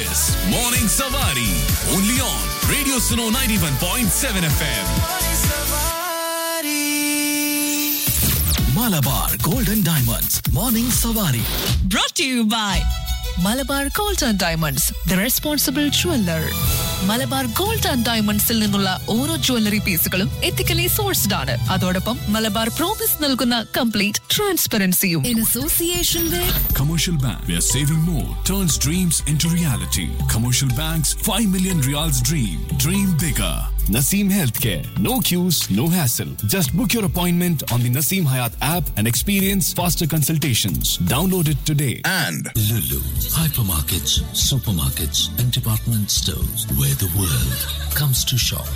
is Morning Savari. Only on Radio Suno 91.7 FM. Malabar Golden Diamonds. Morning Savari. brought to you by Malabar gold and diamonds the responsible jeweller Malabar gold and ഡയമണ്ട്സിൽ നിന്നുള്ള ഓരോ jewellery പീസുകളും ethically sourced ആണ് അതോടൊപ്പം Malabar promise നൽകുന്ന complete ട്രാൻസ്പെറൻസിയും in association with Commercial Bank, where saving more turns dreams into reality. Commercial Bank's 5 million reals dream. Dream bigger. Naseem Healthcare. No queues, no hassle. Just book your appointment on the Naseem Hayat app and experience faster consultations. Download it today. and Lulu, hypermarkets, supermarkets, and department stores where the world comes to shop.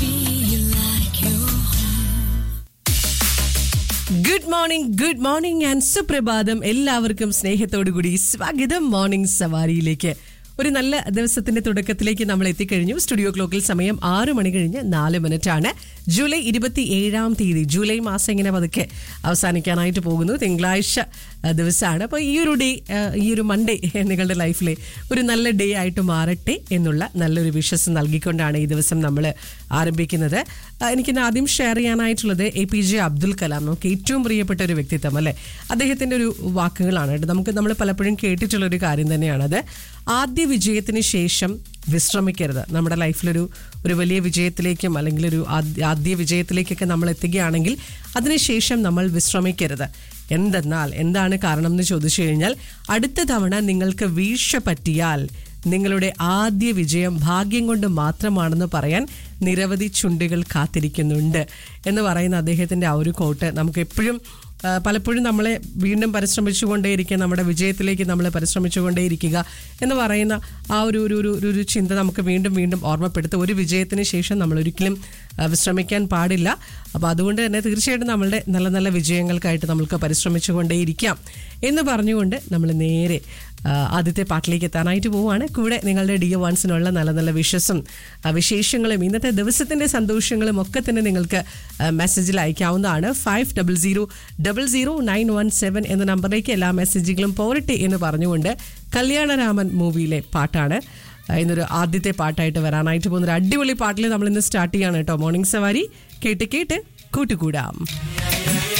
Good morning good morning and സുപ്രഭാതം എല്ലാവർക്കും സ്നേഹത്തോടുകൂടി സ്വാഗതം morning സവാരിയിലേക്ക് ഒരു നല്ല ദിവസത്തിന്റെ തുടക്കത്തിലേക്ക് നമ്മൾ എത്തിക്കഴിഞ്ഞു studio ക്ലോക്കിൽ സമയം ആറ് മണി കഴിഞ്ഞ് നാല് മിനിറ്റ് ആണ് ജൂലൈ ഇരുപത്തി ഏഴാം തീയതി ജൂലൈ മാസം ഇങ്ങനെ പതുക്കെ അവസാനിക്കാനായിട്ട് പോകുന്നു തിങ്കളാഴ്ച ആ, ദിവസമാണ് അപ്പോൾ ഈ ഒരു ഡേ ആ, ഈ ഒരു മൺഡേ നിങ്ങളുടെ ലൈഫിലെ ഒരു നല്ല ഡേ ആയിട്ട് മാറട്ടെ എന്നുള്ള നല്ലൊരു വിശ്വസം നൽകിക്കൊണ്ടാണ് ഈ ദിവസം നമ്മൾ ആരംഭിക്കുന്നത് ആ, എനിക്കിന്ന് ആദ്യം ഷെയർ ചെയ്യാനായിട്ടുള്ളത് A P J Abdul Kalam നമുക്ക് ഏറ്റവും പ്രിയപ്പെട്ട ഒരു വ്യക്തിത്വം അല്ലേ അദ്ദേഹത്തിൻ്റെ ഒരു വാക്കുകളാണ് കേട്ടോ നമുക്ക് നമ്മൾ പലപ്പോഴും കേട്ടിട്ടുള്ള ഒരു കാര്യം തന്നെയാണത് ആദ്യ വിജയത്തിന് ശേഷം വിശ്രമിക്കരുത് നമ്മുടെ ലൈഫിലൊരു ഒരു വലിയ വിജയത്തിലേക്കും അല്ലെങ്കിൽ ഒരു ആദ്യ ആദ്യ വിജയത്തിലേക്കൊക്കെ നമ്മൾ എത്തുകയാണെങ്കിൽ അതിനുശേഷം നമ്മൾ വിശ്രമിക്കരുത് എന്തെന്നാൽ എന്താണ് കാരണം എന്ന് ചോദിച്ചു കഴിഞ്ഞാൽ അടുത്ത തവണ നിങ്ങൾക്ക് വീഴ്ച പറ്റിയാൽ നിങ്ങളുടെ ആദ്യ വിജയം ഭാഗ്യം കൊണ്ട് മാത്രമാണെന്ന് പറയാൻ നിരവധി ചുണ്ടുകൾ കാത്തിരിക്കുന്നുണ്ട് എന്ന് പറയുന്ന അദ്ദേഹത്തിൻ്റെ ആ ഒരു കോട്ട് നമുക്ക് എപ്പോഴും ആ, പലപ്പോഴും നമ്മളെ വീണ്ടും പരിശ്രമിച്ചുകൊണ്ടേയിരിക്കുക നമ്മുടെ വിജയത്തിലേക്ക് നമ്മൾ പരിശ്രമിച്ചുകൊണ്ടേയിരിക്കുക എന്ന് പറയുന്ന ആ ഒരു ഒരു ഒരു ഒരു- ഒരു ചിന്ത നമുക്ക് വീണ്ടും വീണ്ടും ഓർമ്മപ്പെടുത്തും ഒരു വിജയത്തിന് ശേഷം നമ്മൾ ഒരിക്കലും ആ, വിശ്രമിക്കാൻ പാടില്ല അപ്പോൾ അതുകൊണ്ട് തന്നെ തീർച്ചയായിട്ടും നമ്മളുടെ നല്ല നല്ല വിജയങ്ങൾക്കായിട്ട് നമുക്ക് പരിശ്രമിച്ചുകൊണ്ടേയിരിക്കാം എന്ന് പറഞ്ഞുകൊണ്ട് നമ്മൾ നേരെ ആ, ആദ്യത്തെ പാട്ടിലേക്ക് എത്താനായിട്ട് പോവുകയാണ് കൂടെ നിങ്ങളുടെ ഡിയോ വൺസിനുള്ള നല്ല നല്ല വിഷസും ആ, വിശേഷങ്ങളും ഇന്നത്തെ ദിവസത്തിന്റെ സന്തോഷങ്ങളും ഒക്കെ തന്നെ നിങ്ങൾക്ക് ആ, മെസ്സേജിൽ അയക്കാവുന്നതാണ് five double zero double zero nine one seven എന്ന നമ്പറിലേക്ക് എല്ലാ മെസ്സേജുകളും പോരട്ടെ എന്ന് പറഞ്ഞുകൊണ്ട് കല്യാണരാമൻ മൂവിയിലെ പാട്ടാണ് ആ, ഇന്നൊരു ആദ്യത്തെ പാട്ടായിട്ട് വരാനായിട്ട് പോകുന്ന ഒരു അടിപൊളി പാട്ടിൽ നമ്മൾ ഇന്ന് സ്റ്റാർട്ട് ചെയ്യാണ് കേട്ടോ മോർണിംഗ് സവാരി കേട്ട് കേട്ട് കൂട്ടുകൂടാം